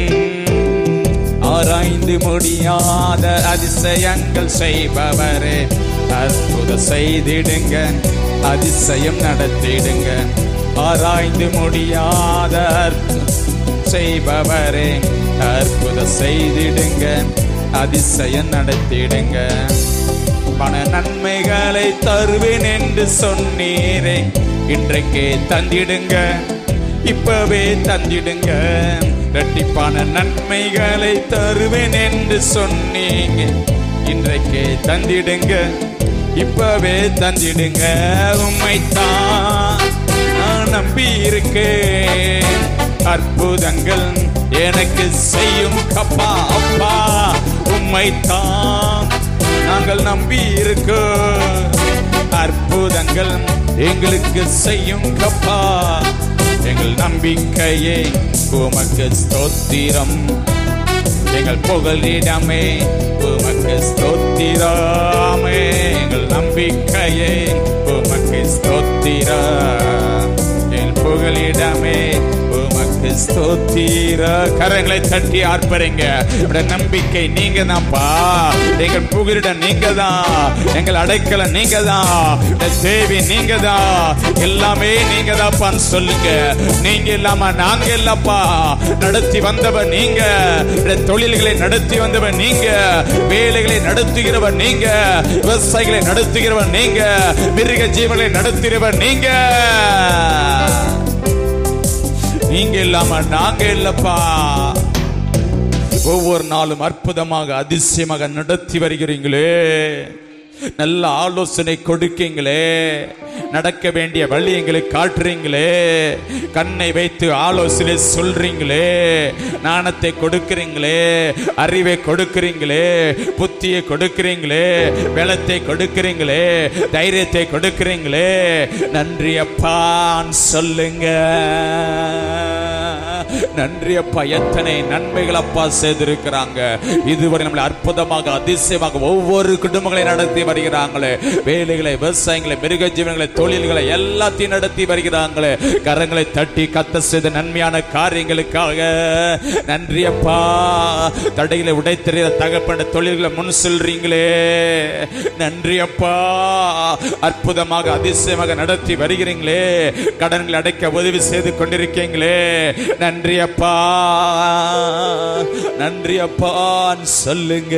ஆராய்ந்து முடியாத அதிசயங்கள் செய்பவரே அற்புத செய்திடுங்க அதிசயம் நடத்திடுங்க ஆராய்ந்து முடியாத அற்புத செய்பவரே அற்புத செய்திடுங்க அதிசயம் நடத்திடுங்க பண நன்மைகளை தருவேன் என்று சொன்னீரே இன்றைக்கே தந்திடுங்க இப்பவே தந்திடுங்க இரட்டிப்பான நன்மைகளை தருவேன் என்று சொன்னீங்க இன்றைக்கே தந்திடுங்க இப்பவே தந்திடுங்க உம்மைத்தான் நான் நம்பி இருக்கேன் அற்புதங்கள் எனக்கு செய்யும் கப்பா அப்பா உம்மைத்தான் நாங்கள் நம்பி இருக்கோம் அற்புதங்கள் எங்களுக்கு செய்யும் கப்பா எங்கள் நம்பிக்கையே உமக்கு ஸ்தோத்திரம் எங்கள் புகலிடமே உமக்கு ஸ்தோத்திரமே எங்கள் நம்பிக்கையே உமக்கு ஸ்தோத்திரம் என் புகலிடமே உமக்கு ஸ்தோத்திர கரங்களை தட்டி ஆர்ப்பரிங்க உடைய நம்பிக்கை நீங்க தான்ப்பா எங்கள் புகலிடம் நீங்க தான் எங்கள் அடைக்கலம் நீங்க தான் தேவி நீங்க தான் எல்லாமே நீங்க தான்ப்பான்னு சொல்லுங்க நீங்க இல்லாம நாங்க இல்லப்பா நடத்தி வந்தவர் நீங்க உடைய தொழில்களை நடத்தி வந்தவர் நீங்க வேலைகளை நடத்துகிறவர் நீங்க விவசாயிகளை நடத்துகிறவர் நீங்க மிருக ஜீவனை நடத்துகிறவர் நீங்க நீங்க இல்லாம நாங்க இல்லப்பா ஒவ்வொரு நாளும் அற்புதமாக அதிசயமாக நடத்தி வருகிறீங்களே நல்ல ஆலோசனை கொடுக்கீங்களே நடக்க வேண்டிய வழி எங்களுக்கு காட்டுறீங்களே கண்ணை வைத்து ஆலோசனை சொல்றீங்களே நாணத்தை கொடுக்கிறீங்களே அறிவை கொடுக்கிறீங்களே புத்தியை கொடுக்கிறீங்களே பலத்தை கொடுக்கிறீங்களே தைரியத்தை கொடுக்கிறீங்களே நன்றி அப்பான்னு சொல்லுங்க நன்றி அப்பா எத்தனை நன்மைகள் அப்பா செய்திருக்கிறாங்க இதுவரை நம்மளை அற்புதமாக அதிசயமாக ஒவ்வொரு குடும்பங்களை நடத்தி வருகிறாங்களே வேலைகளை விவசாயங்களை மிருக ஜீவனங்களை தொழில்களை எல்லாத்தையும் நடத்தி வருகிறாங்களே கரங்களை தட்டி கத்த செய்த நன்மையான காரியங்களுக்காக நன்றி அப்பா தடைகளை உடைத்தெறிய தகப்பன தொழில்களை முன் சொல்றீங்களே நன்றி அப்பா அற்புதமாக அதிசயமாக நடத்தி வருகிறீங்களே கடன்களை அடைக்க உதவி செய்து கொண்டிருக்கீங்களே நன்றி அப்பா நன்றி அப்பான்னு சொல்லுங்க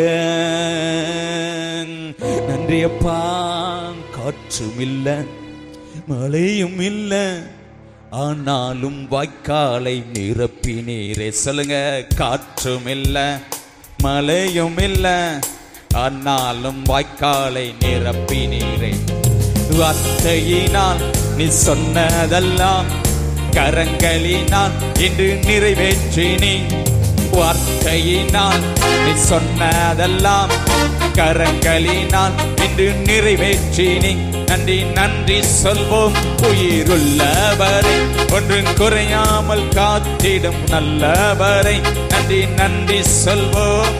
நன்றி அப்பா காற்றும் இல்ல மழையும் இல்ல ஆனாலும் வாய்க்காலை நிரப்பினீரே சொல்லுங்க காற்றும் இல்ல மழையும் இல்ல ஆனாலும் வாய்க்காலை நிரப்பினீரே வார்த்தையினால் நீ சொன்னதெல்லாம் கரங்களினால் இன்று நிறைவேற்றினி வார்த்தையினால் நீ சொன்னதெல்லாம் கரங்களினால் இன்று நிறைவேற்றினி நன்றி நன்றி சொல்வோம் உயிருள்ளவரை ஒன்றும் குறையாமல் காத்திடும் நல்லவரை நன்றி நன்றி சொல்வோம்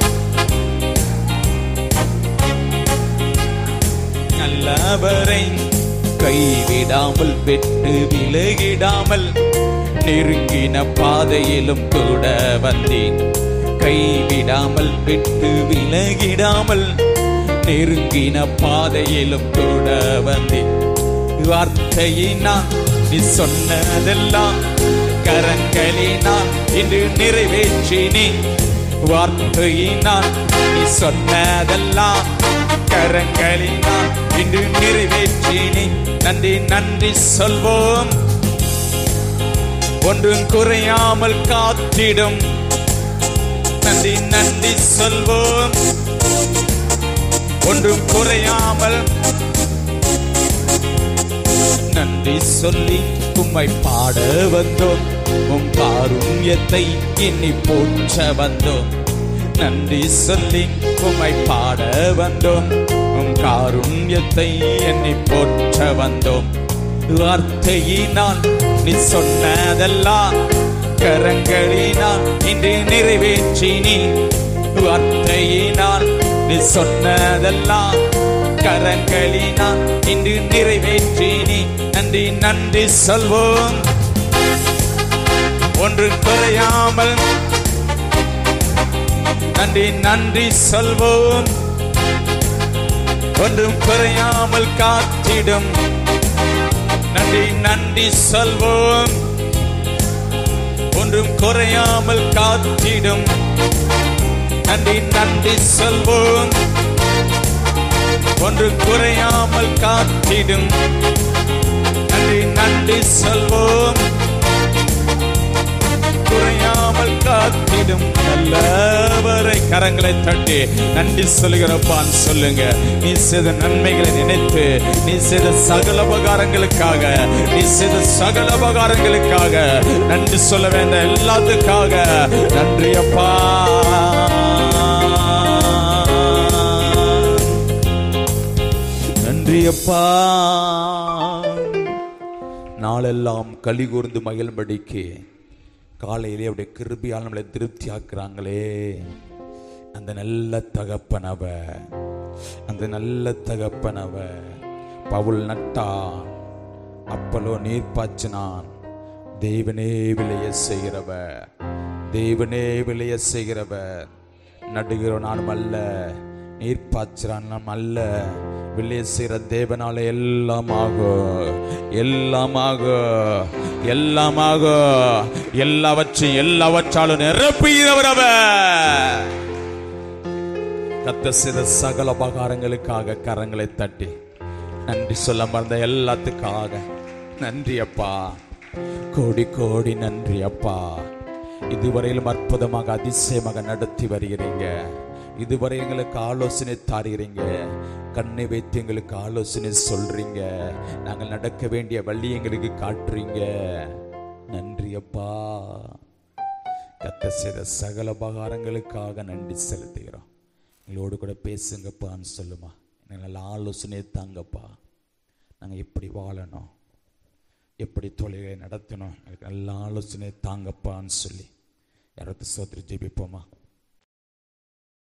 நல்லவரை கைவிடாமல் விட்டு விலகிடாமல் நெருங்கின பாதையிலும் கூட வந்தேன் கைவிடாமல் விட்டு விலகிடாமல் நெருங்கின பாதையிலும் கூட வந்தேன் வார்த்தையினால் நீ சொன்னதெல்லாம் கரங்களினால் இன்று நிறைவேற்றினே வார்த்தையினால் நீ சொன்னதெல்லாம் கரங்களினால் இன்று நிறைவேற்றினே நன்றி நன்றி சொல்வோம் ஒன்றும் குறையாமல் காத்திடும் நன்றி நன்றி சொல்வோம் ஒன்றும் குறையாமல் நன்றி சொல்லி உம்மை பாட வந்தோம் உம் காருண்யத்தை எண்ணி போற்ற வந்தோம் நன்றி சொல்லி உம்மை பாட வந்தோம் உம் காருண்யத்தை எண்ணி போற்ற வந்தோம் வார்த்தையினால் நீ சொன்னதெல்லாம் கரங்களினால் இன்று நிறைவேற்றினி வார்த்தையினால் நீ சொன்னதெல்லாம் கரங்களினால் இன்று நிறைவேற்றினி நன்றி நன்றி சொல்வோம் ஒன்று குறையாமல் நன்றி நன்றி சொல்வோம் ஒன்றும் குறையாமல் காத்திடும் நன்றி நன்றி சொல்வோம் ஒன்றும் குறையாமல் காத்திடும் நன்றி நன்றி சொல்வோம் ஒன்று குறையாமல் காத்திடும் நன்றி நன்றி சொல்வோம் குறையாமல் காத்திடும் நல்லவரை கரங்களை தட்டி நன்றி சொல்லுகிறப்பான்னு சொல்லுங்க நீ செய்த நன்மைகளை நினைத்து நீ செய்த சகல உபகாரங்களுக்காக நீ செய்த சகல உபகாரங்களுக்காக நன்றி சொல்ல வேண்டாம் எல்லாத்துக்காக நன்றி அப்பா நன்றி அப்பா நாளெல்லாம் களி கூர்ந்து மகிழும்படிக்கு காலையிலே அவருடைய கிருபியால் நம்மளை திருப்தி ஆக்குறாங்களே அந்த நல்ல தகப்பனவ அந்த நல்ல தகப்பனவ பவுல் நட்டான் அப்பலோ நீர் பாய்ச்சினான் தேவனே விளைய செய்கிறவ தேவனே விளைய செய்கிறவ நடுகிறோம் நானும் அல்ல நீர் பாய்ச்சிறான் நாம் அல்ல விளைய செய்கிற தேவனால எல்லாம் ஆகும் எல்லாம் ஆகும் எல்லாம் ஆகும் எல்லாவற்றையும் எல்லாவற்றாலும் நிரப்புகிறவர் அவர் கத்த செய்த சகல உபகாரங்களுக்காக கரங்களை தட்டி நன்றி சொல்ல மறந்த எல்லாத்துக்காக நன்றி அப்பா கோடி கோடி நன்றி அப்பா இதுவரையிலும் அற்புதமாக அதிசயமாக நடத்தி வருகிறீங்க இதுவரை எங்களுக்கு ஆலோசனை தாருகிறீங்க கண்ணை வைத்து எங்களுக்கு ஆலோசனை சொல்றீங்க நாங்கள் நடக்க வேண்டிய வழி எங்களுக்கு காட்டுறீங்க நன்றி அப்பா கத்த செய்த சகல உபகாரங்களுக்காக நன்றி செலுத்துகிறோம் எங்களோடு கூட பேசுங்கப்பான்னு சொல்லுமா எனக்கு நல்ல ஆலோசனை தாங்கப்பா நாங்கள் எப்படி வாழணும் எப்படி தொழிலை நடத்தணும் எனக்கு நல்ல ஆலோசனை தாங்கப்பான்னு சொல்லி யாராவது சோதரி ஜெபிப்போமா